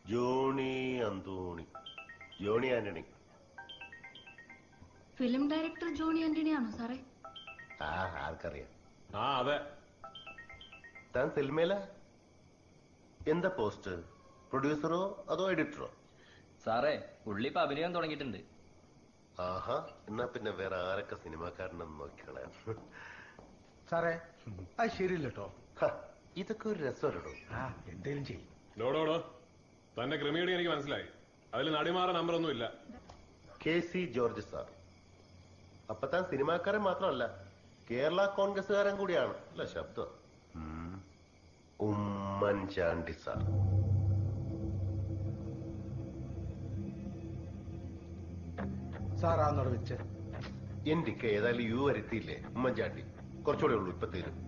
Johnny Antony Johny Antony film director Johny ആന്റണിയാണോ സാറേ ആ ആർക്കറിയാം ആ അതെ താൻ സിനിമയില എന്താ പോസ്റ്റ് പ്രൊഡ്യൂസറോ അതോ എഡിറ്ററോ സാറേ പുള്ളി ഇപ്പൊ അഭിനയം തുടങ്ങിയിട്ടുണ്ട് ആഹാ എന്നാ പിന്നെ വേറെ ആരൊക്കെ സിനിമാക്കാരനെന്ന് നോക്കിക്കളയാം സാറേ അത് ശരിയല്ല കേട്ടോ ഹ, ഇതൊക്കെ ഒരു രസമല്ലോ ആ എന്തേലും ചെയ്യും ഡോടോടോ തന്റെ ക്രിമിയടി എനിക്ക് മനസ്സിലായി അതിൽ നടിമാറ നമ്പർ ഒന്നും ഇല്ല കെ സി ജോർജ് സാർ അപ്പൊ താൻ സിനിമാക്കാരൻ മാത്രമല്ല കേരള കോൺഗ്രസ്സുകാരൻ കൂടിയാണ് അല്ല ശബ്ദം ഉം. ഉമ്മൻചാണ്ടി സാർ സാറാന്നോട് വെച്ച് എന്റിക്ക് ഏതായാലും യു വരുത്തിയില്ലേ ഉമ്മൻചാണ്ടി കുറച്ചുകൂടെ ഉള്ളൂ ഇപ്പൊ തീരും